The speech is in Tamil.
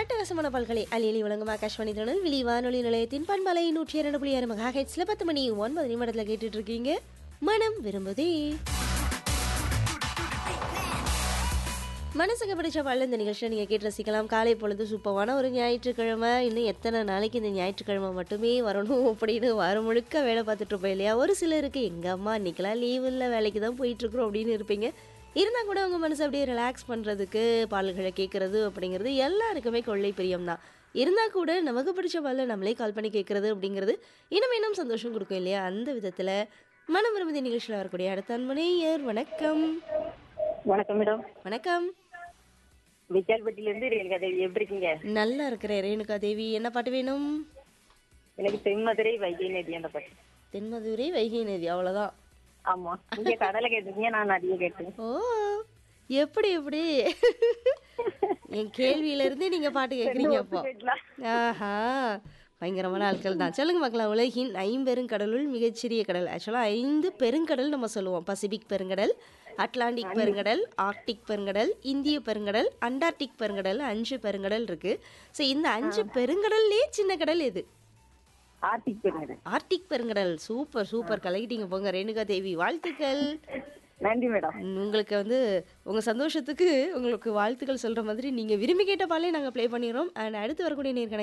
அட்டகாசமான பல்கலை அலியலி வழங்கும் ஆகாஷ்வாணி திருநெல்வேலி வானொலி நிலையத்தின் பண்பலை நூற்றி இரண்டு புள்ளி ஆறு மெகா ஹெட்ஸ்ல பத்து மணி ஒன்பது நிமிடத்தில் கேட்டுட்டு இருக்கீங்க மனம் விரும்புதே மனசுக்கு பிடிச்ச பாடல இந்த நிகழ்ச்சியை நீங்கள் கேட்டு ரசிக்கலாம் காலை பொழுது சூப்பரான ஒரு ஞாயிற்றுக்கிழமை இன்னும் எத்தனை நாளைக்கு இந்த ஞாயிற்றுக்கிழமை மட்டுமே வரணும் அப்படின்னு வாரம் முழுக்க வேலை பார்த்துட்டு இருப்போம் இல்லையா ஒரு சிலருக்கு எங்கள் அம்மா இன்னைக்கெல்லாம் லீவு இல்லை வேலைக்கு தான் போயிட்டுருக்குறோம் அப்படின்னு இருப்பீங்க இருந்தால் கூட உங்கள் மனசு அப்படியே ரிலாக்ஸ் பண்ணுறதுக்கு பாடல்களை கேட்குறது அப்படிங்கிறது எல்லாருக்குமே கொள்ளை பிரியம் தான் இருந்தால் கூட நமக்கு பிடிச்ச பாடல நம்மளே கால் பண்ணி கேட்குறது அப்படிங்கிறது இன்னும் இன்னும் சந்தோஷம் கொடுக்கும் இல்லையா அந்த விதத்தில் மனம் விரும்புதி நிகழ்ச்சியில் வரக்கூடிய அடுத்த அன்பனையர் வணக்கம் வணக்கம் மேடம் வணக்கம் விசால்பட்டில இருந்து ரேணுகா தேவி எப்படி இருக்கீங்க நல்லா இருக்கிறேன் ரேணுகா தேவி என்ன பாட்டு வேணும் எனக்கு தென்மதுரை வைகை நதி அந்த பாட்டு தென்மதுரை வைகை நதி அவ்வளோதான் ஆமா நீங்க கடலை கேட்டிருக்கீங்க நான் நதியை கேட்டேன் ஓ எப்படி எப்படி என் கேள்வியில இருந்து நீங்க பாட்டு கேட்குறீங்க அப்போ கேட்கலாம். ஆஹா பயங்கரமான ஆட்கள் தான் சொல்லுங்க மக்களா உலகின் ஐம்பெருங்கடலுள் மிகச்சிறிய கடல் ஆக்சுவலாக ஐந்து பெருங்கடல் நம்ம சொல்லுவோம் பசிபிக் பெருங்கடல் அட்லாண்டிக் பெருங்கடல் ஆர்க்டிக் பெருங்கடல் இந்திய பெருங்கடல் அண்டார்டிக் பெருங்கடல் அஞ்சு பெருங்கடல் இருக்கு ஸோ இந்த அஞ்சு பெருங்கடல்லே சின்ன கடல் எது ஆர்த்திக் பெருங்க ஆர்டிக் பெருங்கடல் சூப்பர் சூப்பர் கலக்கிட்டீங்க போங்க ரேணுகா தேவி வாழ்த்துக்கள் நன்றி மேடம் ம், உங்களுக்கு வந்து உங்க சந்தோஷத்துக்கு உங்களுக்கு வாழ்த்துக்கள் சொல்ற மாதிரி நீங்க விரும்பி கேட்ட பாலே நாங்க ப்ளே பண்ணிடுறோம் அண்ட் அடுத்து வரக்கூடிய நேர்காணல்